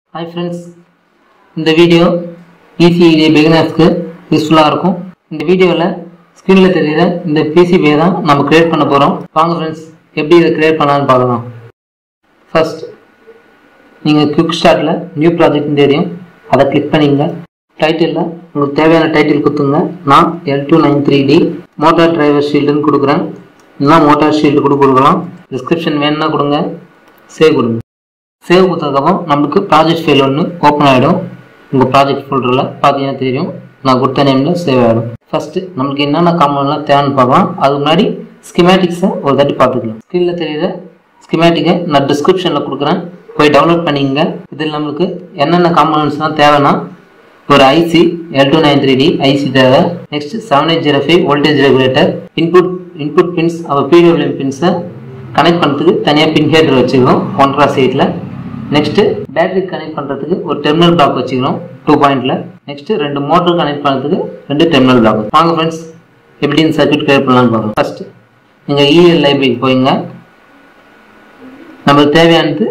hi friends இந்த video பிசிஇடி பிகினர்ஸ்க்கு யூஸ்ஃபுல்லாக இருக்கும் இந்த வீடியோவில் ஸ்க்ரீனில் தெரியுற இந்த பிசிபியை தான் நம்ம கிரியேட் பண்ண போகிறோம் வாங்க ஃப்ரெண்ட்ஸ் எப்படி இதை கிரியேட் பண்ணலான்னு பார்க்கலாம் ஃபர்ஸ்ட் நீங்கள் குவிக் ஸ்டார்ட்டில் நியூ ப்ராஜெக்ட்னு தெரியும் அதை கிளிக் பண்ணிங்க டைட்டிலில் உங்களுக்கு தேவையான டைட்டில் கொடுத்துங்க நான் L two nine three D motor driver ஷீல்டுன்னு கொடுக்குறேன் இல்லைனா மோட்டார் ஷீல்டு கூட கொடுக்கலாம் டிஸ்கிரிப்ஷன் வேணும்னா கொடுங்க சேவ் கொடுங்க சேவ் கொடுத்ததுக்கப்புறம் நம்மளுக்கு ப்ராஜெக்ட் ஃபைல் ஒன்று ஓப்பன் ஆகிடும் உங்கள் ப்ராஜெக்ட் ஃபோல்டரில் பார்த்தீங்கன்னா தெரியும் நான் கொடுத்த நேமில் சேவ் ஆகிடும் ஃபஸ்ட்டு நம்மளுக்கு என்னென்ன காம்பவுண்ட்லாம் தேவைன்னு பார்க்கலாம் அதுக்கு முன்னாடி ஸ்கிமேட்டிக்ஸை ஒரு தாட்டி பார்த்துக்கலாம் ஸ்க்ரீனில் தெரியுற ஸ்கிமேட்டிக்கை நான் டிஸ்கிரிப்ஷனில் கொடுக்குறேன் போய் டவுன்லோட் பண்ணிக்கங்க இதில் நம்மளுக்கு என்னென்ன காம்பனன்ட்ஸ்லாம் தேவைன்னா ஒரு IC L two nine three D IC தேவை next seven eight zero five voltage regulator input input pins அவர் பிடபிள்யூஎம் பின்ஸை கனெக்ட் பண்ணுறதுக்கு தனியாக பின் ஹேட்டர் வச்சுக்கிறோம் ஒன்றரை சைட்டில் நெக்ஸ்ட்டு பேட்டரி கனெக்ட் பண்ணுறதுக்கு ஒரு டெர்மினல் பிளாக் வச்சுக்கிறோம் டூ பாயிண்டில் நெக்ஸ்ட்டு ரெண்டு மோட்டர் கனெக்ட் பண்ணுறதுக்கு ரெண்டு டெர்மினல் பிளாக் வாங்க ஃப்ரெண்ட்ஸ் எப்படி இந்த சர்க்யூட் கிரியேட் பண்ணலாம்னு பார்க்கலாம் ஃபஸ்ட்டு நீங்கள் இஎல் லைப்ரரிக்கு போயிங்க நம்மளுக்கு தேவையானது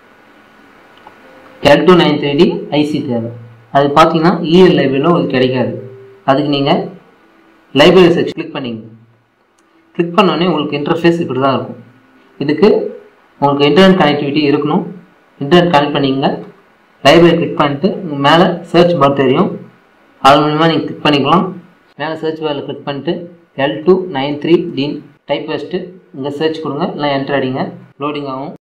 L two nine three D IC தேவை அது பார்த்தீங்கன்னா இஎல் லைப்ரரியில் உங்களுக்கு கிடைக்காது அதுக்கு நீங்கள் லைப்ரரி செக்ஷன் கிளிக் பண்ணிங்க கிளிக் பண்ணோடனே உங்களுக்கு இன்டர்ஃபேஸ் இப்படி தான் இருக்கும் இதுக்கு உங்களுக்கு இன்டர்நெட் கனெக்டிவிட்டி இருக்கணும் இன்டர்நெட் கனெக்ட் பண்ணிங்க லைப்ரரி கிளிக் பண்ணிட்டு உங்க மேலே சர்ச் பார் தெரியும் அது மூலிமா நீங்கள் கிளிக் பண்ணிக்கலாம் மேலே சர்ச் பாரில் கிளிக் பண்ணிட்டு எல் டூ நைன் த்ரீ டின் டைப் வச்சுட்டு இங்கே சர்ச் கொடுங்க இல்லை என்டர் அடிங்க லோடிங் ஆகும்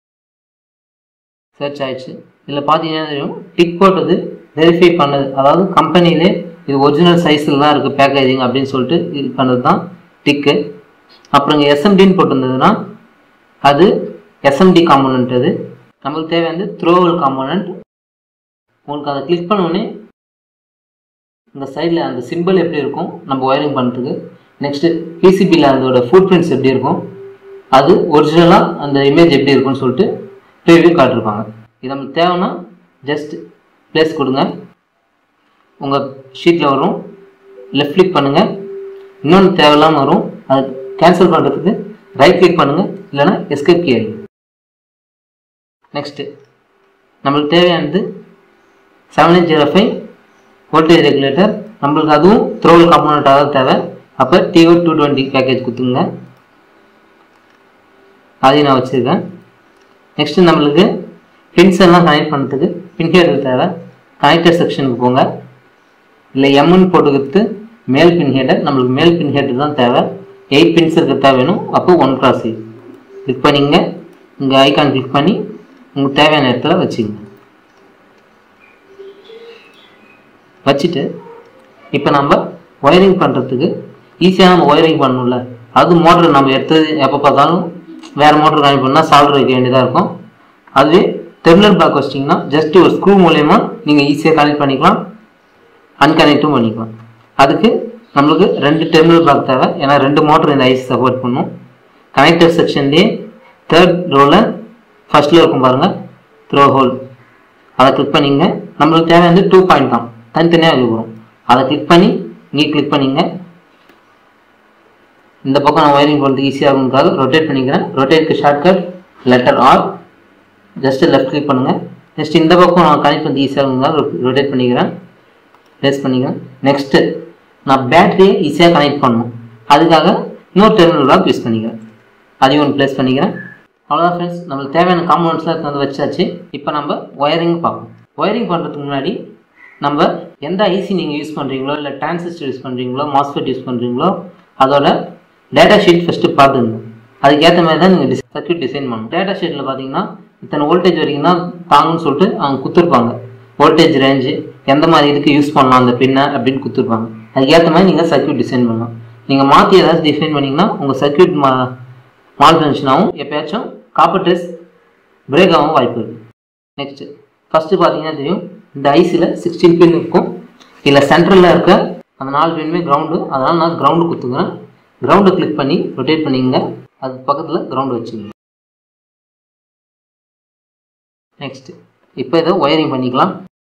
சர்ச் ஆயிடுச்சு இதில் பார்த்தீங்கன்னா தெரியும் டிக் போட்டது வெரிஃபை பண்ணது அதாவது கம்பெனிலே இது ஒரிஜினல் சைஸில் தான் இருக்குது பேக்கேஜிங் அப்படின்னு சொல்லிட்டு இது பண்ணது தான் டிக்கு அப்புறம் இங்கே எஸ்எம்டின்னு போட்டிருந்ததுன்னா அது எஸ்எம்டி காம்போனன்ட் அது நம்மளுக்கு தேவையானது த்ரோவல் காம்போனன்ட் உங்களுக்கு அதை கிளிக் பண்ணோடனே இந்த சைடில் அந்த சிம்பிள் எப்படி இருக்கும் நம்ம ஒயரிங் பண்ணுறதுக்கு நெக்ஸ்ட்டு பிசிபியில் அதோட ஃபுட் பிரிண்ட்ஸ் எப்படி இருக்கும் அது ஒரிஜினலாக அந்த இமேஜ் எப்படி இருக்கும்னு சொல்லிட்டு ப்ரிவியூ காட்டிருப்பாங்க இது நம்மளுக்கு தேவைன்னா ஜஸ்ட் ப்ளேஸ் கொடுங்க உங்கள் ஷீட்டில் வரும் லெஃப்ட் கிளிக் பண்ணுங்கள் இன்னொன்று தேவையில்லாமல் வரும் அது கேன்சல் பண்ணுறதுக்கு ரைட் கிளிக் பண்ணுங்கள் இல்லைனா எஸ்கேப் கீ அடிங்க நெக்ஸ்ட்டு நம்மளுக்கு தேவையானது seven eight zero five voltage regulator நம்மளுக்கு அதுவும் த்ரோவல் காம்பனண்ட்டாக தான் தேவை அப்போ டிஓ டூ டுவெண்ட்டி பேக்கேஜ் கொடுத்துங்க அதையும் நான் வச்சுருக்கேன் நெக்ஸ்ட்டு நம்மளுக்கு பின்ஸ் எல்லாம் கனெக்ட் பண்ணுறதுக்கு பின் ஹேடர் தேவை கனெக்டர் செக்ஷனுக்கு போங்க இல்லை எம்னு போட்டுக்கிறது மேல் பின் ஹேடர் நம்மளுக்கு மேல் பின் ஹேடர் தான் தேவை எயிட் பின்ஸ் இருக்கிறதா வேணும் அப்போ ஒன் கிராஸ் எயிட் கிளிக் பண்ணிங்க இங்கே ஐக்கான் கிளிக் பண்ணி உங்களுக்கு தேவையான இடத்துல வச்சுங்க வச்சுட்டு இப்போ நம்ம ஒயரிங் பண்ணுறதுக்கு ஈஸியாக நம்ம ஒயரிங் பண்ணணும்ல அது மோட்டர் நம்ம எடுத்தது எப்போ பார்த்தாலும் வேறு மோட்டர் கனெக்ட் பண்ணால் சால்டர் வைக்க வேண்டியதாக இருக்கும் அதுவே டெர்மினல் பிளாக் வச்சிட்டிங்கன்னா ஜஸ்ட் ஒரு ஸ்க்ரூ மூலயமா நீங்கள் ஈஸியாக கனெக்ட் பண்ணிக்கலாம் அன்கனெக்டும் பண்ணிக்கலாம் அதுக்கு நம்மளுக்கு ரெண்டு டெர்மினல் பிளாக் தேவை ஏன்னா ரெண்டு மோட்டர் இந்த ஐசி சப்போர்ட் பண்ணும் கனெக்டர் செக்ஷன்லேயே தேர்ட் ரோவில் ஃபஸ்ட்டில் இருக்கும் பாருங்கள் த்ரோ ஹோல் அதை கிளிக் பண்ணிங்க நம்மளுக்கு தேவையானது டூ பாயிண்ட் தான் தனித்தனியாக இருக்கும் அதை கிளிக் பண்ணி இங்கே கிளிக் பண்ணிங்க இந்த பக்கம் நான் ஒயரிங் பண்ணுறதுக்கு ஈஸியாக இருக்குங்கிறதுக்காக ரொட்டேட் பண்ணிக்கிறேன் ரொட்டேட்க்கு shortcut letter R just left click பண்ணுங்கள் நெக்ஸ்ட் இந்த பக்கம் நான் கனெக்ட் பண்ணி ஈஸியாக இருக்குங்கிறத ரொட்டேட் பண்ணிக்கிறேன் ப்ளேஸ் பண்ணிக்கிறேன் நெக்ஸ்ட்டு நான் பேட்டரியை ஈஸியாக கனெக்ட் பண்ணணும் அதுக்காக இன்னொரு டெர்மினல் பிளாக் யூஸ் பண்ணிக்கிறேன் அதையும் ஒன்று ப்ளேஸ் பண்ணிக்கிறேன் அவ்வளோதான் ஃப்ரெண்ட்ஸ் நம்மளுக்கு தேவையான காம்பவுண்ட்ஸ்லாம் வந்து வச்சாச்சு இப்போ நம்ம ஒயரிங் பார்ப்போம் ஒயரிங் பண்ணுறதுக்கு முன்னாடி நம்ம எந்த ஐசி நீங்கள் யூஸ் பண்ணுறீங்களோ இல்லை டிரான்சிஸ்டர் யூஸ் பண்ணுறீங்களோ மாஸ்ஃபெட் யூஸ் பண்ணுறீங்களோ அதோட டேட்டா ஷீட் ஃபஸ்ட்டு பார்த்துங்க அதுக்கேற்ற மாதிரி தான் நீங்கள் சர்க்யூட் டிசைன் பண்ணணும் டேட்டா ஷீட்டில் பார்த்தீங்கன்னா இத்தனை வோல்டேஜ் வரைக்கும் தான் தாங்குன்னு சொல்லிட்டு அவங்க கொடுத்துருப்பாங்க வோல்டேஜ் ரேஞ்சு எந்த மாதிரி இதுக்கு யூஸ் பண்ணலாம் அந்த பின்னை அப்படின்னு கொடுத்துருப்பாங்க அதுக்கேற்ற மாதிரி நீங்கள் சர்க்யூட் டிசைன் பண்ணலாம் நீங்கள் மாற்றி ஏதாச்சும் டிசைன் பண்ணிங்கன்னா உங்கள் சர்க்யூட் மா மால் ஃபங்க்ஷனாகவும் எப்பயாச்சும் காப்பர் டெஸ்ட் பிரேக் ஆகவும் வாய்ப்பு இருக்குது நெக்ஸ்ட்டு ஃபஸ்ட்டு பார்த்தீங்கன்னா தெரியும் இந்த ஐசியில் சிக்ஸ்டீன் பின் இருக்கும் இதில் சென்ட்ரலில் இருக்க அந்த நாலு பின்னுமே கிரவுண்டு அதனால் நான் கிரவுண்டு கொடுத்துக்கிறேன் கிரவுண்டை கிளிக் பண்ணி ரொட்டேட் பண்ணிங்க அது பக்கத்தில் கிரவுண்டு வச்சுங்க நெக்ஸ்ட்டு இப்போ இதை ஒயரிங் பண்ணிக்கலாம்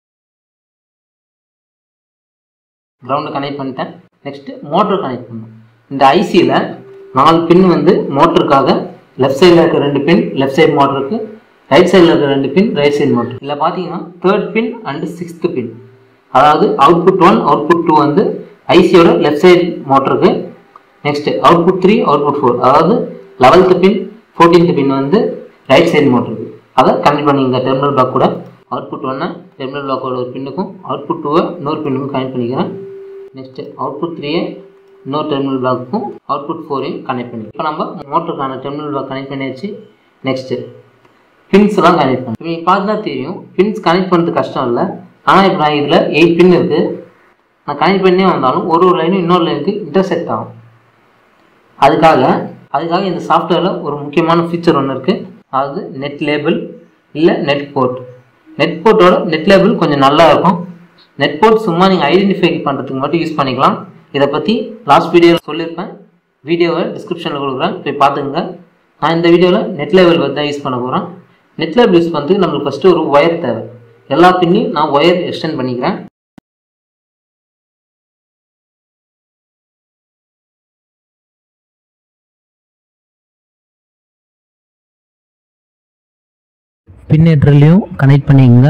கிரவுண்டை கனெக்ட் பண்ணிட்டேன் நெக்ஸ்ட்டு மோட்டர் கனெக்ட் பண்ணணும் இந்த ஐசியில் நாலு பின் வந்து மோட்டருக்காக லெஃப்ட் சைடில் இருக்க ரெண்டு பின் லெஃப்ட் சைடு மோட்டருக்கு ரைட் சைடில் இருக்கிற ரெண்டு பின் ரைட் சைடு மோட்டர் இதில் பார்த்தீங்கன்னா third pin and sixth pin அதாவது அவுட்புட் ஒன் அவுட்புட் டூ வந்து ஐசியோட லெஃப்ட் சைடு மோட்டருக்கு next output three output four அதாவது லெவல்த்து பின் ஃபோர்டீன்த் பின் வந்து ரைட் சைடு மோட்டருக்கு அதை கனெக்ட் பண்ணிங்க டெர்மினல் பிளாக் கூட அவுட்புட் ஒன்னை டெர்மினல் பிளாக்கோட ஒரு பின்னுக்கும் அவுட்புட் டூவை இன்னொரு பின்னுக்கும் கனெக்ட் பண்ணிக்கிறேன் நெக்ஸ்ட் அவுட்புட் த்ரீயை இன்னொரு டெர்மினல் பிளாக்குக்கும் அவுட்புட் ஃபோரையும் கனெக்ட் பண்ணி இப்போ நம்ம மோட்டருக்கான டெர்மினல் பிளாக் கனெக்ட் பண்ணியாச்சு நெக்ஸ்ட்டு பின்ஸ் எல்லாம் கனெக்ட் பண்ணி நீங்கள் பார்த்தா தெரியும் பின்ஸ் கனெக்ட் பண்ணுறது கஷ்டம் இல்லை ஆனால் இப்போ நான் இதில் எயிட் பின் இருக்குது நான் கனெக்ட் பண்ணே வந்தாலும் ஒரு ஒரு லைனும் இன்னொரு லைனுக்கு இன்டர்செக்ட் ஆகும் அதுக்காக அதுக்காக இந்த சாஃப்ட்வேரில் ஒரு முக்கியமான ஃபீச்சர் ஒன்று இருக்குது அதாவது நெட் லேபிள் இல்லை நெட் போர்ட் நெட் போர்ட்டோட நெட் லேபிள் கொஞ்சம் நல்லா இருக்கும் நெட் போர்ட் சும்மா நீங்கள் ஐடென்டிஃபை பண்ணுறதுக்கு மட்டும் யூஸ் பண்ணிக்கலாம் இதை பற்றி லாஸ்ட் வீடியோவில் சொல்லியிருப்பேன் வீடியோவை டிஸ்கிரிப்ஷனில் கொடுக்குறேன் போய் பார்த்துங்க நான் இந்த வீடியோவில் நெட் லேபிள் பற்றி தான் யூஸ் பண்ண போகிறேன் நெட் லேபிள் யூஸ் பண்ணுறதுக்கு நம்மளுக்கு ஃபஸ்ட்டு ஒரு ஒயர் தேவை எல்லா பின்னையும் நான் ஒயர் எக்ஸ்டெண்ட் பண்ணிக்கிறேன் பின்னேற்றலையும் கனெக்ட் பண்ணிக்கங்க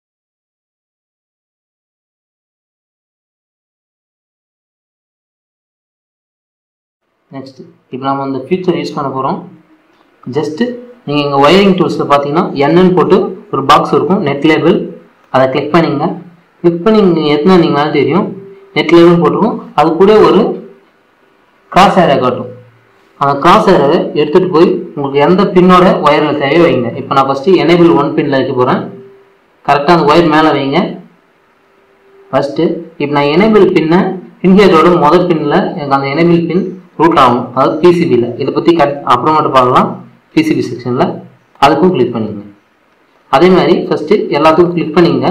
நெக்ஸ்ட் இப்போ நம்ம அந்த ஃபியூச்சர் யூஸ் பண்ண போகிறோம் ஜஸ்ட்டு நீங்கள் இங்கே ஒயரிங் டூல்ஸில் பார்த்தீங்கன்னா என்னன்னு போட்டு ஒரு பாக்ஸ் இருக்கும் நெட் லேபிள் அதை கிளிக் பண்ணிங்க கிளிக் பண்ணி நீங்கள் எத்தனை நீங்களாலும் தெரியும் நெட் லேபிள் போட்டிருக்கும் அது கூட ஒரு கிராஸ் ஏரியா காட்டும் அந்த கிராஸ் ஏரியாவை எடுத்துகிட்டு போய் உங்களுக்கு எந்த பின்னோட ஒயரில் தேவையோ வைங்க இப்போ நான் ஃபஸ்ட்டு எனேபிள் ஒன் பின்னில் வைக்க போகிறேன் கரெக்டாக அந்த ஒயர் மேலே வைங்க ஃபஸ்ட்டு இப்போ நான் எனேபிள் பின்னை பின்ஹேட்டோட முதல் பின்னில் எனக்கு அந்த எனேபிள் பின் ரூட் ஆகும் அதாவது பிசிபியில் இதை பற்றி கட் அப்புறமேட்டு பார்க்கலாம் பிசிபி செக்ஷனில் அதுக்கும் கிளிக் பண்ணிங்க அதே மாதிரி ஃபஸ்ட்டு எல்லாத்துக்கும் கிளிக் பண்ணிங்க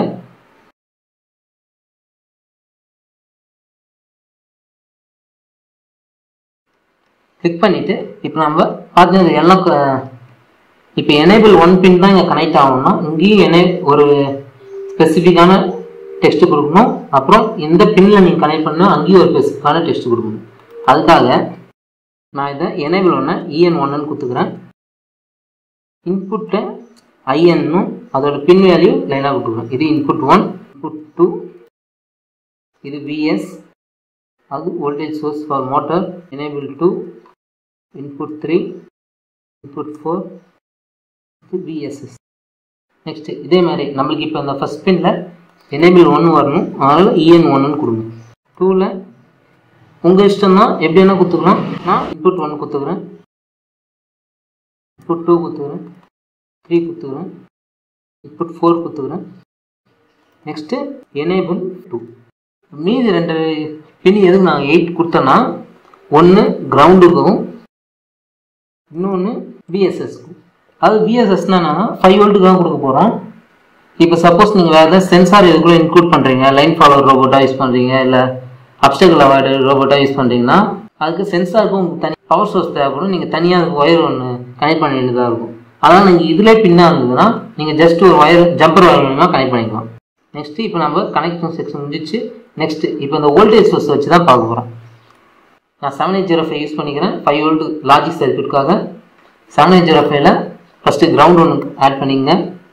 கிளிக் பண்ணிவிட்டு இப்போ நம்ம பார்த்தீங்கன்னா எல்லாம் இப்போ எனேபிள் ஒன் பின் தான் இங்கே கனெக்ட் ஆகணும்னா இங்கேயும் எனே ஒரு ஸ்பெசிஃபிக்கான டெக்ஸ்ட் கொடுக்கணும் அப்புறம் எந்த பின்னில் நீங்கள் கனெக்ட் பண்ணால் அங்கேயும் ஒரு ஸ்பெசிஃபிக்கான டெக்ஸ்ட் கொடுக்கணும் அதுக்காக நான் இதை எனேபிள் ஒன்று இஎன் ஒன்னு கொடுத்துக்கிறேன் இன்புட்டை ஐஎன்னும் அதோட பின் வேல்யூ லைனாக கொடுத்துக்கிறேன் இது இன்புட் ஒன் இன்புட் டூ இது விஎஸ் அது voltage source for motor enable two input three input four இது விஎஸ்எஸ் நெக்ஸ்ட் இதே மாதிரி நம்மளுக்கு இப்போ இந்த ஃபஸ்ட் பின்னில் எனேபிள் ஒன்று வரணும் அதனால் இஎன் ஒன்றுன்னு கொடுங்க டூவில் உங்கள் இஷ்டம் தான் எப்படி வேணால் கொடுத்துக்கலாம் நான் இன்புட் ஒன் கொடுத்துக்கிறேன் இன்புட் டூ கொடுத்துக்கிறேன் த்ரீ கொடுத்துக்கிறேன் இன்புட் ஃபோர் கொடுத்துக்கிறேன் நெக்ஸ்ட்டு எனேபிள் டூ மீதி ரெண்டு பின் எதுக்கு நாங்கள் எயிட் கொடுத்தோன்னா ஒன்று கிரவுண்டுக்கும் இன்னொன்று பிஎஸ்எஸ்க்கும் அது பிஎஸ்எஸ்னா ஃபைவ் வோல்ட்டுக்கு தான் கொடுக்க போகிறோம் இப்போ சப்போஸ் நீங்கள் வேறு ஏதாவது சென்சார் இதுக்குள்ளே இன்க்ளூட் பண்ணுறீங்க லைன் ஃபாலோவர் ரோபோட்டாக யூஸ் பண்ணுறீங்க இல்லை அப்டேக்கல் அவாய்டு ரோபோட்டாக யூஸ் பண்ணுறீங்கன்னா அதுக்கு சென்சாருக்கும் உங்களுக்கு தனி பவர் சோர்ஸ் தேவைப்படும் நீங்கள் தனியாக அதுக்கு ஒயர் ஒன்று கனெக்ட் பண்ண வேண்டியதாக இருக்கும் அதனால் நீங்கள் இதிலே பின்னாக இருந்ததுன்னா நீங்கள் ஜஸ்ட் ஒரு ஒயர் ஜம்பர் ஒயர் மூலமாக கனெக்ட் பண்ணிக்கலாம் நெக்ஸ்ட்டு இப்போ நம்ம கனெக்ஷன் செக்ஷன் முடிஞ்சிச்சு நெக்ஸ்ட்டு இப்போ இந்த வோல்டேஜ் சோர்ஸ் வச்சு தான் பார்க்க போகிறோம் நான் seven eight zero five use பண்ணிக்கிறேன் ஃபைவ் வோல்ட் லாஜிக் சர்க்கியூட்காக செவன் எயிட் ஜீரோ ஃபைவ்ல ஃபஸ்ட்டு கிரவுண்ட் ஒன்று ஆட் பண்ணிங்க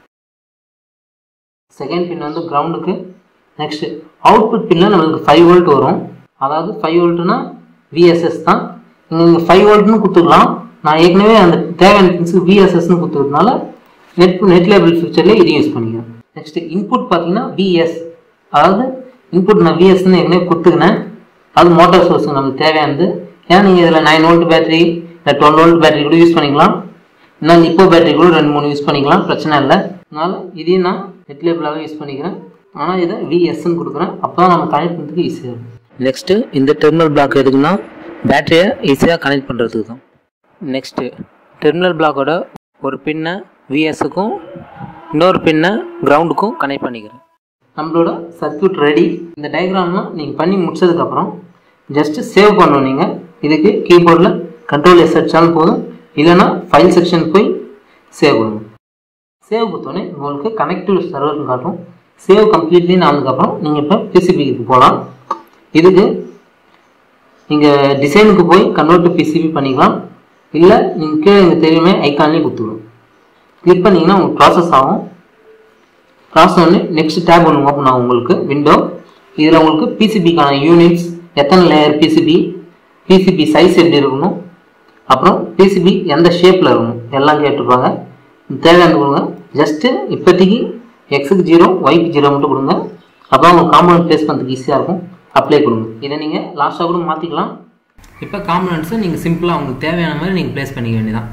செகண்ட் பின் வந்து கிரவுண்டுக்கு நெக்ஸ்ட்டு அவுட்புட் பின்னில் நம்மளுக்கு ஃபைவ் வோல்ட் வரும் அதாவது ஃபைவ் வோல்ட்னா விஎஸ்எஸ் தான் நீங்கள் ஃபைவ் வோல்ட்னு கொடுத்துக்கலாம் நான் ஏற்கனவே அந்த தேவையான பின்ஸுக்கு விஎஸ்எஸ்னு கொடுத்துருக்கனால நெட் நெட் லேபிள் ஃபியூச்சரில் இதையும் யூஸ் பண்ணிக்கிறேன் நெக்ஸ்ட் இன்புட் பார்த்தீங்கன்னா விஎஸ் அதாவது இன்புட் நான் விஎஸ்ன்னு ஏற்கனவே கொடுத்துக்கினேன் அது மோட்டார் சோர்ஸ் நமக்கு தேவையானது ஏன்னா நீங்கள் இதில் நைன் வோல்ட் பேட்டரி இல்லை டுவெல் வோல்ட் பேட்டரி கூட யூஸ் பண்ணிக்கலாம் இன்னும் இப்போ பேட்டரி கூட ரெண்டு மூணு யூஸ் பண்ணிக்கலாம் பிரச்சனை இல்லை அதனால இதையும் நான் நெட் லேபிளாக யூஸ் பண்ணிக்கிறேன் ஆனால் இதை விஎஸ்ன்னு கொடுக்குறேன் அப்போ தான் நம்ம கனெக்ட் பண்ணுறதுக்கு ஈஸியாக இருக்கும் நெக்ஸ்ட்டு இந்த டெர்மினல் பிளாக் எதுக்குன்னா பேட்டரியை ஈஸியாக கனெக்ட் பண்ணுறதுக்கு தான் நெக்ஸ்ட்டு டெர்மினல் பிளாக்கோட ஒரு பின்னை விஎஸ்ஸுக்கும் இன்னொரு பின்னை கிரவுண்டுக்கும் கனெக்ட் பண்ணிக்கிறேன் நம்மளோட சர்க்யூட் ரெடி இந்த டயக்ராம்லாம் நீங்கள் பண்ணி முடிச்சதுக்கப்புறம் ஜஸ்ட்டு சேவ் பண்ணணும் நீங்கள் இதுக்கு கீபோர்டில் கண்ட்ரோல் எஸ் அடிச்சாலும் போதும் இல்லைன்னா ஃபைல் செக்ஷன் போய் சேவ் பண்ணணும் சேவ் கொடுத்தோடனே உங்களுக்கு கனெக்டிவ் சர்வர்னு காட்டும் சேவ் கம்ப்ளீட்லின்னு ஆனதுக்கப்புறம் நீங்கள் இப்போ பிசிபிக்கு போகலாம் இதுக்கு நீங்கள் டிசைனுக்கு போய் கன்வெர்ட் டு பிசிபி பண்ணிக்கலாம் இல்லை நீங்கள் கீழே இங்கே தெரியுமே ஐக்கான்லேயும் கொடுத்துக்கணும் கிளிக் பண்ணிங்கன்னா உங்களுக்கு ப்ராசஸ் ஆகும் ப்ராசஸ் ஒன்று நெக்ஸ்ட் டேப் ஒன்று ஓப்பன் ஆகும் உங்களுக்கு விண்டோ இதில் உங்களுக்கு பிசிபிக்கான யூனிட்ஸ் எத்தனை லேயர் பிசிபி பிசிபி சைஸ் எப்படி இருக்கணும் அப்புறம் பிசிபி எந்த ஷேப்பில் இருக்கணும் எல்லாம் கேட்டிருப்பாங்க தேவையானது கொடுங்க ஜஸ்ட்டு இப்போதைக்கு எக்ஸுக்கு ஜீரோ ஒய்க்கு ஜீரோ மட்டும் கொடுங்க அப்போ உங்களுக்கு காம்பனண்ட் ப்ளேஸ் பண்ணுறதுக்கு ஈஸியாக இருக்கும் அப்ளை கொடுங்க இதை நீங்கள் லாஸ்ட்டாக கூட மாற்றிக்கலாம் இப்போ காம்பனண்ட்ஸை நீங்கள் சிம்பிளாக உங்களுக்கு தேவையான மாதிரி நீங்கள் ப்ளேஸ் பண்ணிக்க வேண்டியதான்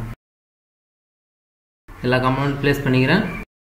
எல்லா காம்பனண்ட் ப்ளேஸ் பண்ணிக்கிறேன்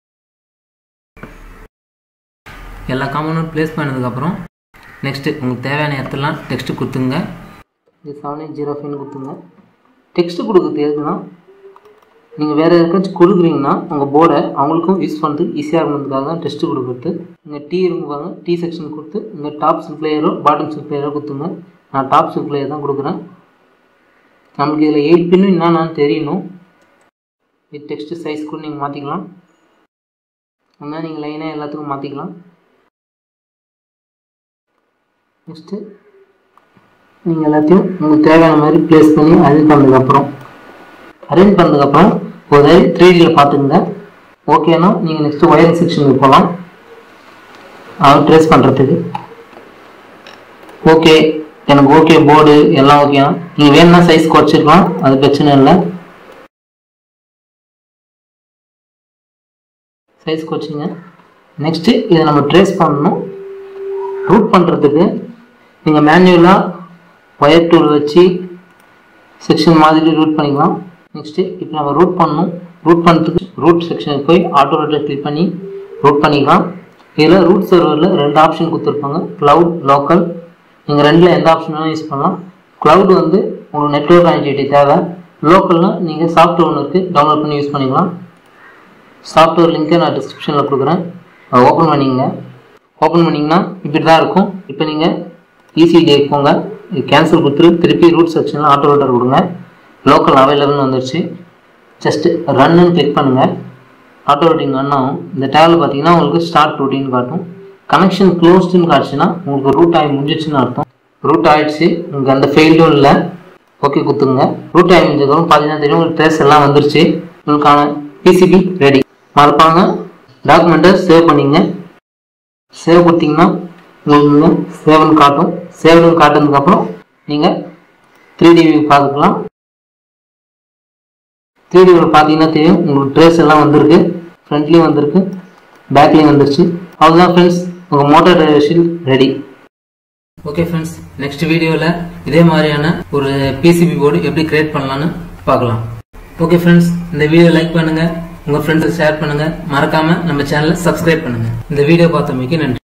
எல்லா காம்பனண்ட் ப்ளேஸ் பண்ணதுக்கப்புறம் நெக்ஸ்ட்டு உங்களுக்கு தேவையான இடத்துலாம் டெக்ஸ்ட்டு கொடுத்துங்க இது செவன் எயிட் ஜீரோ ஃபைன் கொடுத்துங்க டெக்ஸ்ட்டு கொடுக்குறது எதுக்குன்னா நீங்கள் வேறு யாருக்காச்சும் கொடுக்குறீங்கன்னா உங்கள் போர்டை அவங்களுக்கும் யூஸ் பண்ணுறதுக்கு ஈஸியாக இருக்கிறதுக்காக தான் டெஸ்ட்டு கொடுக்குறது இங்கே டீ இருக்குவாங்க டீ செக்ஷன் கொடுத்து இங்கே டாப் சில்க் லேயரோ பாட்டம் சில்க் லேயரோ கொடுத்துங்க நான் டாப் சில்க் லேயர் தான் கொடுக்குறேன் நமக்கு இதில் எயிட் பின்னும் என்னன்னு தெரியணும் இது டெக்ஸ்ட்டு சைஸ் கூட நீங்கள் மாற்றிக்கலாம் அதனால் நீங்கள் லைனாக எல்லாத்துக்கும் மாற்றிக்கலாம் நெக்ஸ்ட்டு நீங்கள் எல்லாத்தையும் உங்களுக்கு தேவையான மாதிரி ப்ளேஸ் பண்ணி அரேஞ்ச் பண்ணதுக்கப்புறம் அரேஞ்ச் பண்ணதுக்கப்புறம் ஒரு த்ரீ டியில் பார்த்துக்குங்க ஓகேனா நீங்கள் நெக்ஸ்ட்டு ஒயரிங் செக்ஷனுக்கு போகலாம் அவன் ட்ரேஸ் பண்ணுறதுக்கு ஓகே எனக்கு ஓகே போர்டு எல்லாம் ஓகேனா நீங்கள் வேணும்னா சைஸ் குறைச்சிருக்கலாம் அது பிரச்சனை இல்லை சைஸ் குறைச்சிங்க நெக்ஸ்ட்டு இதை நம்ம ட்ரேஸ் பண்ணணும் ரூட் பண்ணுறதுக்கு நீங்கள் மேனுவலாக ஒயர் டூல் வச்சு செக்ஷன் மாதிரி ரூட் பண்ணிக்கலாம் நெக்ஸ்ட்டு இப்போ நம்ம ரூட் பண்ணணும் ரூட் பண்ணுறதுக்கு ரூட் செக்ஷனுக்கு போய் ஆட்டோ ரோட்டில் கிளிக் பண்ணி ரூட் பண்ணிக்கலாம் இதில் ரூட் சர்வரில் ரெண்டு ஆப்ஷன் கொடுத்துருப்பாங்க க்ளவுட் லோக்கல் நீங்கள் ரெண்டில் எந்த ஆப்ஷன் வேணாலும் யூஸ் பண்ணலாம் க்ளவுட் வந்து உங்களுக்கு நெட்ஒர்க் கனெக்டிவிட்டி தேவை லோக்கல்னால் நீங்கள் சாஃப்ட்வேர் ஒன்று இருக்குது டவுன்லோட் பண்ணி யூஸ் பண்ணிக்கலாம் சாஃப்ட்வேர் லிங்க்கை நான் டிஸ்கிரிப்ஷனில் கொடுக்குறேன் அதை ஓப்பன் பண்ணிங்க ஓப்பன் பண்ணிங்கன்னா இப்படி தான் இருக்கும் இப்போ நீங்கள் இசிடிஐ போங்க இது கேன்சல் கொடுத்துட்டு திருப்பி ரூட் செக்ஷனில் ஆட்டோ ரோட்டர் கொடுங்க லோக்கல் அவைலபிள்னு வந்துருச்சு ஜஸ்ட் ரன்னு கிளிக் பண்ணுங்கள் ஆட்டோ ரூட்டிங் ரன் ஆகும் இந்த டேபில் பார்த்தீங்கன்னா உங்களுக்கு ஸ்டார்ட் ரூட்டின்னு காட்டும் கனெக்ஷன் க்ளோஸ்டுன்னு காட்டுச்சுன்னா உங்களுக்கு ரூட் ஆகி முடிஞ்சிச்சுன்னு அர்த்தம் ரூட் ஆகிடுச்சு உங்களுக்கு அந்த ஃபெயில்டும் இல்லை ஓகே கொடுத்துங்க ரூட் ஆகி முடிஞ்சதுக்கப்புறம் பார்த்தீங்கன்னா தெரியும் உங்களுக்கு ட்ரேஸ் எல்லாம் வந்துருச்சு உங்களுக்கான பிசிபி ரெடி மறப்பாங்க டாக்குமெண்ட்டை சேவ் பண்ணிங்க சேவ் கொடுத்தீங்கன்னா உங்களுக்கு சேவ்னு காட்டும் சேவ்னு காட்டுனதுக்கப்புறம் நீங்கள் த்ரீ டி வியூ பார்த்துக்கலாம் த்ரீ டிவில் பார்த்தீங்கன்னா தெரியும் உங்களுக்கு ட்ரேஸ் எல்லாம் வந்திருக்கு ஃப்ரண்ட்லேயும் வந்திருக்கு பேக்லேயும் வந்துருச்சு அவ்வளோதான் ஃப்ரெண்ட்ஸ் உங்கள் motor driver shield ready okay friends next வீடியோவில் இதே மாதிரியான ஒரு பிசிபி போர்டு எப்படி கிரியேட் பண்ணலான்னு பார்க்கலாம் ஓகே ஃப்ரெண்ட்ஸ் இந்த வீடியோ லைக் பண்ணுங்கள் உங்கள் ஃப்ரெண்ட்ஸுக்கு ஷேர் பண்ணுங்கள் மறக்காமல் நம்ம சேனலை சப்ஸ்கிரைப் பண்ணுங்கள் இந்த வீடியோ பார்த்தமைக்கு நன்றி